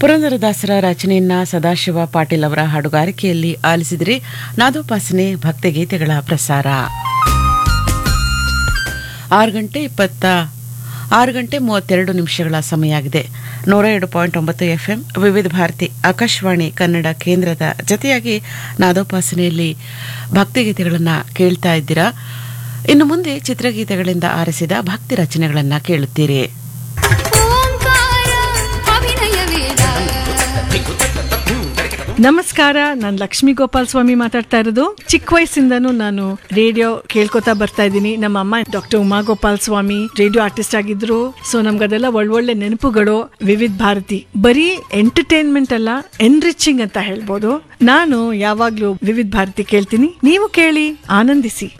ಪುರಂದರದಾಸರ ರಚನೆಯನ್ನ ಸದಾಶಿವ ಪಾಟೀಲ್ ಅವರ ಹಾಡುಗಾರಿಕೆಯಲ್ಲಿ ಆಲಿಸಿದರೆ ನಾದೋಪಾಸನೆ ಭಕ್ತಿಗೀತೆಗಳ ಪ್ರಸಾರ ಆರು ಗಂಟೆ ಇಪ್ಪತ್ತ ಆರು ಗಂಟೆ ಮೂವತ್ತೆರಡು ನಿಮಿಷಗಳ ಸಮಯ ಆಗಿದೆ ನೂರ ಎರಡು ಪಾಯಿಂಟ್ ಒಂಬತ್ತು ಎಫ್ಎಂ ವಿವಿಧ ಭಾರತಿ ಆಕಾಶವಾಣಿ ಕನ್ನಡ ಕೇಂದ್ರದ ಜತೆಯಾಗಿ ನಾದೋಪಾಸನೆಯಲ್ಲಿ ಭಕ್ತಿಗೀತೆಗಳನ್ನು ಕೇಳ್ತಾ ಇದ್ದೀರಾ ಇನ್ನು ಮುಂದೆ ಚಿತ್ರಗೀತೆಗಳಿಂದ ಆರಿಸಿದ ಭಕ್ತಿ ರಚನೆಗಳನ್ನು ಕೇಳುತ್ತೀರಿ ಓಂಕಾರ ಅಭಿನಯ ವೇದ ನಮಸ್ಕಾರ ನಾನು ಲಕ್ಷ್ಮೀ ಗೋಪಾಲ್ ಸ್ವಾಮಿ ಮಾತಾಡ್ತಾ ಇರೋದು ಚಿಕ್ಕ ವಯಸ್ಸಿಂದನೂ ನಾನು ರೇಡಿಯೋ ಕೇಳ್ಕೊತಾ ಬರ್ತಾ ಇದ್ದೀನಿ ನಮ್ಮ ಅಮ್ಮ doctor Uma Gopal Swamy radio artist ಆಗಿದ್ರು ಸೊ ನಮ್ಗದೆಲ್ಲ ಒಳ್ಳೊಳ್ಳೆ ನೆನಪುಗಳು ವಿವಿಧ ಭಾರತಿ ಬರೀ ಎಂಟರ್ಟೈನ್ಮೆಂಟ್ ಅಲ್ಲ ಎನ್ರಿಚಿಂಗ್ ಅಂತ ಹೇಳ್ಬೋದು ನಾನು ಯಾವಾಗ್ಲೂ ವಿವಿಧ ಭಾರತಿ ಕೇಳ್ತೀನಿ ನೀವು ಕೇಳಿ ಆನಂದಿಸಿ